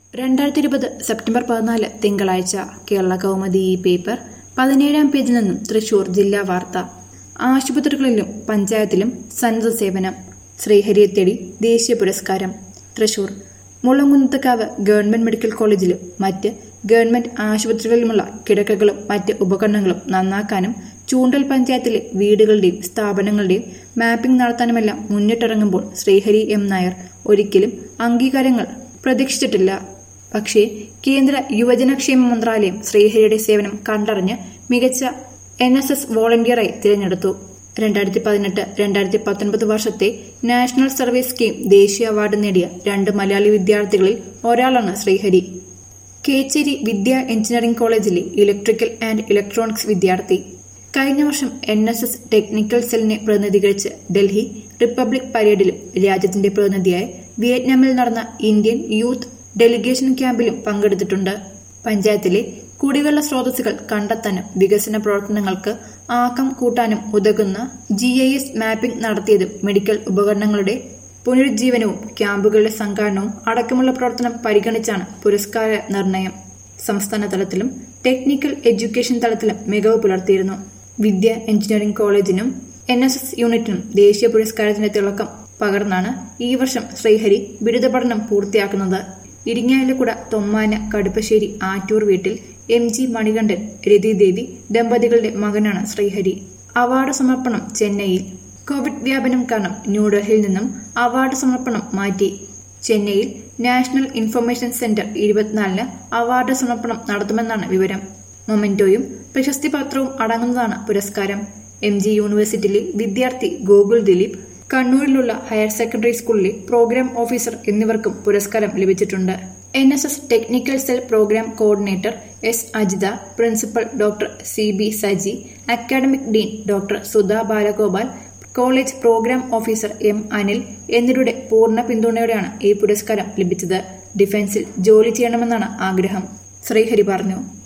രണ്ടായിരത്തി ഇരുപത് സെപ്റ്റംബർ പതിനാല് തിങ്കളാഴ്ച കേരള കൗമുദി ഈ പേപ്പർ പതിനേഴാം പേജിൽ നിന്നും തൃശൂർ ജില്ലാ വാർത്ത ആശുപത്രികളിലും പഞ്ചായത്തിലും സന്നദ്ധ സേവനം ശ്രീഹരിയെ തേടി ദേശീയ പുരസ്കാരം തൃശൂർ മുളങ്കുന്നത്തക്കാവ് ഗവൺമെന്റ് മെഡിക്കൽ കോളേജിലും മറ്റ് ഗവൺമെന്റ് ആശുപത്രികളിലുമുള്ള കിടക്കകളും മറ്റ് ഉപകരണങ്ങളും നന്നാക്കാനും ചൂണ്ടൽ പഞ്ചായത്തിലെ വീടുകളുടെയും സ്ഥാപനങ്ങളുടെയും മാപ്പിംഗ് നടത്താനുമെല്ലാം മുന്നിട്ടിറങ്ങുമ്പോൾ ശ്രീഹരി എം നായർ ഒരിക്കലും അംഗീകാരങ്ങൾ പ്രതീക്ഷിച്ചിട്ടില്ല പക്ഷേ കേന്ദ്ര യുവജനക്ഷേമ മന്ത്രാലയം ശ്രീഹരിയുടെ സേവനം കണ്ടറിഞ്ഞ് മികച്ച എൻ എസ് എസ് വോളണ്ടിയറായി തിരഞ്ഞെടുത്തു രണ്ടായിരത്തി പതിനെട്ട് രണ്ടായിരത്തി പത്തൊൻപത് വർഷത്തെ നാഷണൽ സർവീസ് സ്കീം ദേശീയ അവാർഡ് നേടിയ രണ്ട് മലയാളി വിദ്യാർത്ഥികളിൽ ഒരാളാണ് ശ്രീഹരി കേച്ചേരി വിദ്യ എഞ്ചിനീയറിംഗ് കോളേജിലെ ഇലക്ട്രിക്കൽ ആൻഡ് ഇലക്ട്രോണിക്സ് വിദ്യാർത്ഥി കഴിഞ്ഞ വർഷം എൻ എസ് എസ് ടെക്നിക്കൽ സെല്ലിനെ പ്രതിനിധീകരിച്ച് ഡൽഹി റിപ്പബ്ലിക് പരേഡിലും രാജ്യത്തിന്റെ പ്രതിനിധിയായി വിയറ്റ്നാമിൽ നടന്ന ഇന്ത്യൻ യൂത്ത് ഡെലിഗേഷൻ ക്യാമ്പിലും പങ്കെടുത്തിട്ടുണ്ട് പഞ്ചായത്തിലെ കുടിവെള്ള സ്രോതസ്സുകൾ കണ്ടെത്താനും വികസന പ്രവർത്തനങ്ങൾക്ക് ആക്കം കൂട്ടാനും ഉതകുന്ന ജി ഐ എസ് മാപ്പിംഗ് നടത്തിയതും മെഡിക്കൽ ഉപകരണങ്ങളുടെ പുനരുജ്ജീവനവും ക്യാമ്പുകളുടെ സംഘാടനവും അടക്കമുള്ള പ്രവർത്തനം പരിഗണിച്ചാണ് പുരസ്കാര നിർണയം സംസ്ഥാന തലത്തിലും ടെക്നിക്കൽ എഡ്യൂക്കേഷൻ തലത്തിലും മികവ് പുലർത്തിയിരുന്നു വിദ്യ എഞ്ചിനീയറിംഗ് കോളേജിനും എൻ എസ് എസ് യൂണിറ്റിനും ദേശീയ പുരസ്കാരത്തിന്റെ തിളക്കം പകർന്നാണ് ഈ വർഷം ശ്രീഹരി ബിരുദ പഠനം പൂർത്തിയാക്കുന്നത് ഇരിങ്ങാലക്കുട തൊമ്മാന കടുപ്പശ്ശേരി ആറ്റൂർ വീട്ടിൽ എം ജി മണികണ്ഠൻ രതിദേവി ദമ്പതികളുടെ മകനാണ് ശ്രീഹരി അവാർഡ് സമർപ്പണം ചെന്നൈയിൽ കോവിഡ് വ്യാപനം കാരണം ന്യൂഡൽഹിയിൽ നിന്നും അവാർഡ് സമർപ്പണം മാറ്റി ചെന്നൈയിൽ നാഷണൽ ഇൻഫർമേഷൻ സെന്റർ ഇരുപത്തിനാലിന് അവാർഡ് സമർപ്പണം നടത്തുമെന്നാണ് വിവരം മൊമെന്റോയും പ്രശസ്തി പത്രവും അടങ്ങുന്നതാണ് പുരസ്കാരം എം ജി യൂണിവേഴ്സിറ്റിയിലെ വിദ്യാർത്ഥി ഗോകുൽ ദിലീപ് കണ്ണൂരിലുള്ള ഹയർ സെക്കൻഡറി സ്കൂളിലെ പ്രോഗ്രാം ഓഫീസർ എന്നിവർക്കും പുരസ്കാരം ലഭിച്ചിട്ടുണ്ട് N S S technical cell programme coordinator S Ajitha principal doctor C B Saji academic dean doctor Sudha Balagopal college programme officer M Anil എന്നിവരുടെ പൂർണ്ണ പിന്തുണയോടെയാണ് ഈ പുരസ്കാരം ലഭിച്ചത് ഡിഫൻസിൽ ജോലി ചെയ്യണമെന്നാണ് ആഗ്രഹം ശ്രീഹരി പറഞ്ഞു